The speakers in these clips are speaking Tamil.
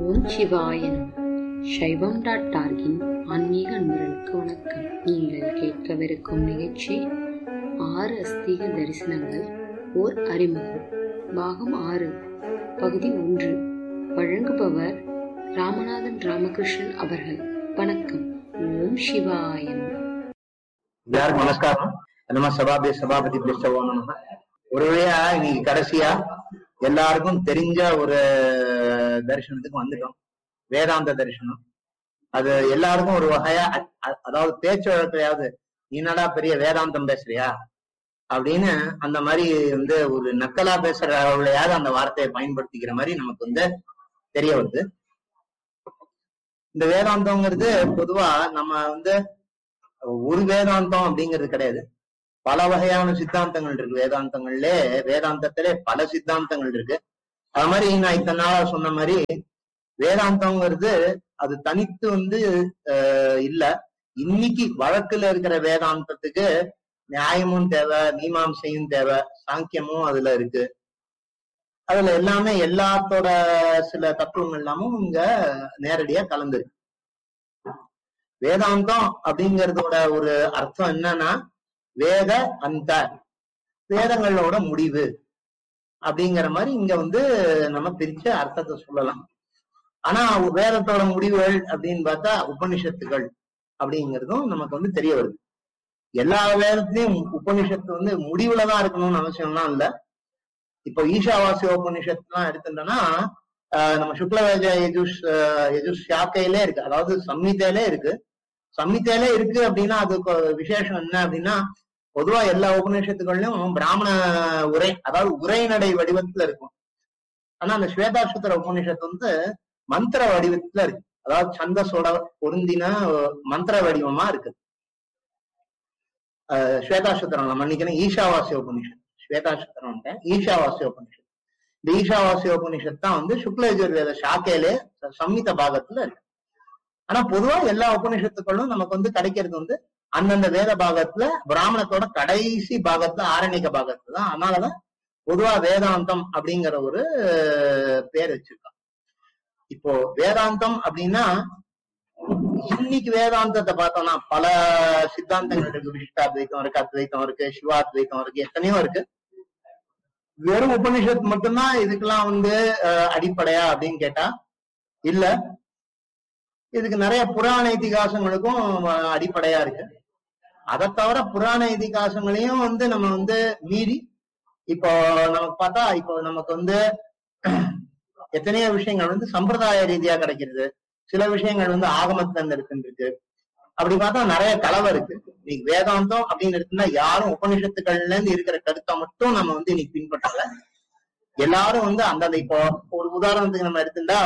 ஓம் சிவாய நம சைவம் டாட் டார்கின் ஆன்மீக அன்பர்களுக்கு வணக்கம் நீங்கள் கேட்கவிருக்கும் நிகழ்ச்சி ஆறு அஸ்தீக தரிசனங்கள் ஓர் அறிமுகம் பாகம் ஆறு பகுதி ஒன்று வழங்குபவர் ராமநாதன் ராமகிருஷ்ணன் அவர்கள் வணக்கம் ஓம் சிவாய நம எல்லாருக்கும் நமஸ்காரம் நம்ம சபாபி சபாபதி பிடிச்சவோ நம்ம ஒரு வழியா இன்னைக்கு கடைசியா எல்லாருக்கும் தெரிஞ்ச ஒரு தரிசனத்துக்கு வந்துட்டோம் வேதாந்த தரிசனம் அது எல்லாருக்கும் ஒரு வகையா அ- அ- அதாவது பேச்சு வழக்கையாவது நீ என்னடா பெரிய வேதாந்தம் பேசுறியா அப்படின்னு அந்த மாதிரி வந்து ஒரு நக்கலா பேசுறவளையாவது அந்த வார்த்தையை பயன்படுத்திக்கிற மாதிரி நமக்கு வந்து தெரிய வருது இந்த வேதாந்தம்ங்கிறது பொதுவா நம்ம வந்து ஒரு வேதாந்தம் அப்படிங்கிறது கிடையாது பல வகையான சித்தாந்தங்கள் இருக்கு வேதாந்தங்கள்ல வேதாந்தத்திலே பல சித்தாந்தங்கள் இருக்கு அது மாதிரி நான் இத்தனை நாளா சொன்ன மாதிரி வேதாந்தம்ங்கிறது அது தனித்து வந்து அஹ், இல்ல இன்னைக்கு வழக்குல இருக்கிற வேதாந்தத்துக்கு நியாயமும் தேவை மீமாம்சையும் தேவை சாங்கியமும் அதுல இருக்கு அதுல எல்லாமே எல்லாத்தோட சில தத்துவங்கள் எல்லாமும் இங்க நேரடியா கலந்துருக்கு வேதாந்தம் அப்படிங்கறதோட ஒரு அர்த்தம் என்னன்னா வேத அந்த வேதங்களோட முடிவு அப்படிங்கிற மாதிரி இங்க வந்து நம்ம பிரிச்சு அர்த்தத்தை சொல்லலாம் ஆனா வேதத்தோட முடிவுகள் அப்படின்னு பார்த்தா உபனிஷத்துகள் அப்படிங்கிறதும் நமக்கு வந்து தெரிய வருது எல்லா வேதத்திலையும் உபனிஷத்து வந்து முடிவுலதான் இருக்கணும்னு அவசியம்லாம் இல்ல இப்போ ஈஷாவாசிய உபனிஷத்துலாம் எடுத்துட்டோம்னா ஆஹ் நம்ம சுக்லவேஜ யஜுஷ் ஆஹ் யஜுஷ் சாக்கையிலே இருக்கு அதாவது சம்மிதையிலே இருக்கு சம்மிதையிலே இருக்கு அப்படின்னா அதுக்கு ஒரு விசேஷம் என்ன அப்படின்னா பொதுவா எல்லா உபநிஷத்துகள்லயும் பிராமண உரை அதாவது உரைநடை வடிவத்துல இருக்கும் ஆனா அந்த ஸ்வேதாசுத்திர உபநிஷத்து வந்து மந்திர வடிவத்துல இருக்கு அதாவது சந்தஸோட பொருந்தின மந்திர வடிவமா இருக்கு அஹ் ஸ்வேதாசுத்திரம் நம்ம மன்னிக்கணும் ஈஷாவாசிய உபநிஷத் ஸ்வேதாசுத்திரம் ஈஷாவாசிய உபநிஷத் இந்த ஈஷாவாசிய உபநிஷத் தான் வந்து சுக்ல யஜுர்வேத சாக்கையிலே சம்மித பாகத்துல இருக்கு ஆனா பொதுவா எல்லா உபநிஷத்துக்களும் நமக்கு வந்து கிடைக்கிறது வந்து அந்தந்த வேத பாகத்துல பிராமணத்தோட கடைசி பாகத்துல ஆரண்யக பாகத்துல தான் அதனாலதான் பொதுவா வேதாந்தம் அப்படிங்கிற ஒரு பேர் வச்சிருக்கான் இப்போ வேதாந்தம் அப்படின்னா இன்னைக்கு வேதாந்தத்தை பார்த்தோம்னா பல சித்தாந்தங்கள் இருக்கு விசிஷ்டாத்வைத்தம் இருக்கு அத்வைத்தம் இருக்கு சிவாத்வைத்தம் இருக்கு எத்தனையோ இருக்கு வெறும் உபனிஷத் மட்டும்தான் இதுக்கெல்லாம் வந்து அஹ், அடிப்படையா அப்படின்னு கேட்டா இல்ல இதுக்கு நிறைய புராண இதிகாசங்களுக்கும் அஹ், அடிப்படையா இருக்கு அதை தவிர புராண இதிகாசங்களையும் வந்து நம்ம வந்து மீறி இப்போ நமக்கு பார்த்தா இப்போ நமக்கு வந்து எத்தனையோ விஷயங்கள் வந்து சம்பிரதாய ரீதியா கிடைக்கிறது சில விஷயங்கள் வந்து ஆகமத்துல இருந்து இருக்குன்னு அப்படி பார்த்தா நிறைய கலவை இருக்கு இன்னைக்கு வேதாந்தம் அப்படின்னு இருக்குன்னா யாரும் உபனிஷத்துக்கள்ல இருந்து இருக்கிற கருத்தை மட்டும் நம்ம வந்து இன்னைக்கு பின்பற்றல எல்லாரும் வந்து அந்தந்த இப்போ ஒரு உதாரணத்துக்கு நம்ம எடுத்துட்டா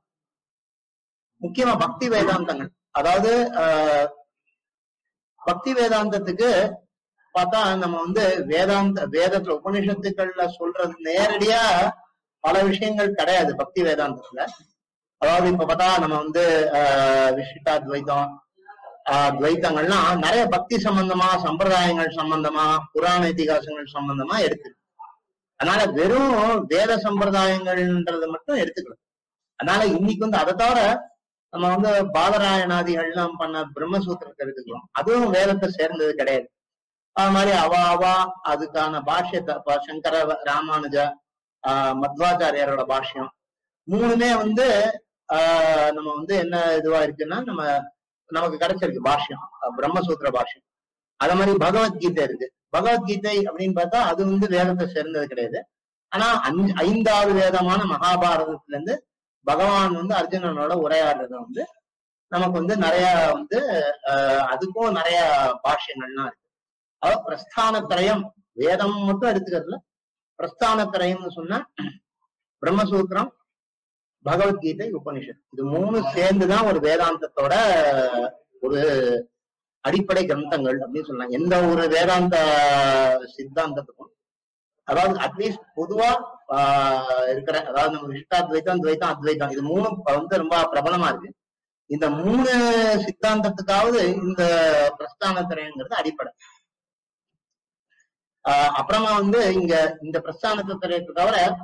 முக்கியமா பக்தி வேதாந்தங்கள் அதாவது ஆஹ், பக்தி வேதாந்தத்துக்கு பார்த்தா நம்ம வந்து வேதாந்த வேதத்துல உபனிஷத்துக்கள்ல சொல்றது நேரடியா பல விஷயங்கள் கிடையாது பக்தி வேதாந்தத்துல அதாவது இப்ப பார்த்தா நம்ம வந்து ஆஹ், விசிஷ்டாத்வைத்தம் ஆஹ், துவைத்தங்கள்லாம் நிறைய பக்தி சம்பந்தமா சம்பிரதாயங்கள் சம்பந்தமா புராண இதிகாசங்கள் சம்பந்தமா இருக்கு அதனால வெறும் வேத சம்பிரதாயங்கள்ன்றது மட்டும் எடுத்துக்கலாம் அதனால இன்னைக்கு வந்து அதை தவிர நம்ம வந்து பாதராயணாதிகள்லாம் பண்ண பிரம்மசூத்திரத்தை எடுத்துக்கிறோம் அதுவும் வேதத்தை சேர்ந்தது கிடையாது அது மாதிரி அவா அவா அதுக்கான பாஷ்யத்தை இப்ப சங்கர ராமானுஜா ஆஹ் மத்வாச்சாரியாரோட பாஷ்யம் மூணுமே வந்து ஆஹ் நம்ம வந்து என்ன இதுவா இருக்குன்னா நம்ம நமக்கு கிடைச்சிருக்கு பாஷ்யம் அஹ் பிரம்மசூத்திர பாஷ்யம் அத மாதிரி பகவத்கீதை இருக்கு பகவத்கீதை அப்படின்னு பார்த்தா அது வந்து வேதத்தை சேர்ந்தது கிடையாது ஆனா அஞ்சு ஐந்தாவது வேதமான மகாபாரதத்துல இருந்து பகவான் வந்து அர்ஜுனனோட உரையாடுறது வந்து நமக்கு வந்து நிறைய வந்து ஆஹ் அதுக்கும் நிறைய பாஷ்யங்கள்லாம் இருக்கு அதாவது பிரஸ்தானத்திரயம் வேதம் மட்டும் எடுத்துக்கிறதுல பிரஸ்தானத்திரயம்னு சொன்னா பிரம்மசூத்திரம் பகவத்கீதை உபனிஷத் இது மூணு சேர்ந்துதான் ஒரு வேதாந்தத்தோட ஒரு அடிப்படை கிரந்தங்கள் அப்படின்னு சொல்லலாம் எந்த ஒரு வேதாந்த சித்தாந்தத்துக்கும் அதாவது அட்லீஸ்ட் பொதுவா ஆஹ் இருக்கிற அதாவது நம்ம விசிஷ்டாத்வைத்தம் துவைத்தம் அத்வைத்தம் இது மூணு வந்து ரொம்ப பிரபலமா இருக்கு இந்த மூணு சித்தாந்தத்துக்காவது இந்த பிரஸ்தானத்திரைங்கிறது அடிப்படை ஆஹ் அப்புறமா வந்து இங்க இந்த பிரஸ்தானத்திரையத்தை தவிர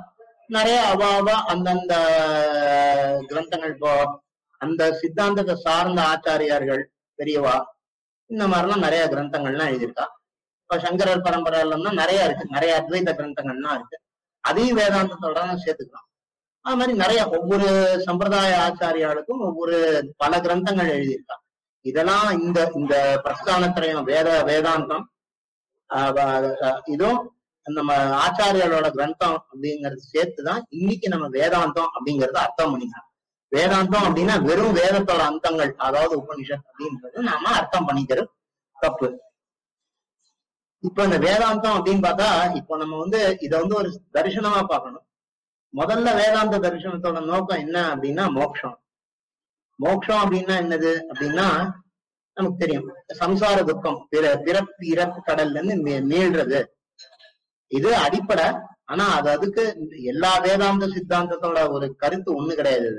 நிறைய அவ அவ அந்தந்த கிரந்தங்கள் இப்போ அந்த சித்தாந்தத்தை சார்ந்த ஆச்சாரியார்கள் பெரியவா இந்த மாதிரிலாம் நிறைய கிரந்தங்கள்லாம் எழுதியிருக்கா இப்ப சங்கரர் பரம்பரையில நிறைய இருக்கு நிறைய அத்வைத கிரந்தங்கள்லாம் இருக்கு அதையும் வேதாந்தத்தோட தான் சேர்த்துக்கலாம் அது மாதிரி நிறைய ஒவ்வொரு சம்பிரதாய ஆச்சாரியாளுக்கும் ஒவ்வொரு பல கிரந்தங்கள் எழுதியிருக்கா இதெல்லாம் இந்த இந்த பிரஸ்தானத்திரையும் வேத வேதாந்தம் ஆஹ் வ- அஹ் இதுவும் நம்ம ஆச்சாரியாலோட கிரந்தம் அப்படிங்கறது சேர்த்துதான் இன்னைக்கு நம்ம வேதாந்தம் அப்படிங்கறத அர்த்தம் பண்ணிக்கலாம் வேதாந்தம் அப்படின்னா வெறும் வேதத்தோட அந்தங்கள் அதாவது உபனிஷத் அப்படின்றது நாம அர்த்தம் பண்ணிக்கிறது தப்பு இப்ப இந்த வேதாந்தம் அப்படின்னு பார்த்தா இப்போ நம்ம வந்து இத வந்து ஒரு தரிசனமா பார்க்கணும் முதல்ல வேதாந்த தரிசனத்தோட நோக்கம் என்ன அப்படின்னா மோட்சம் மோட்சம் அப்படின்னா என்னது அப்படின்னா நமக்கு தெரியும் சம்சார துக்கம் பிற பிறப்பு இறப்பு கடல்ல இருந்து மீ- மீள்றது இது அடிப்படை ஆனா அது அதுக்கு எல்லா வேதாந்த சித்தாந்தத்தோட ஒரு கருத்து ஒண்ணு கிடையாது இது.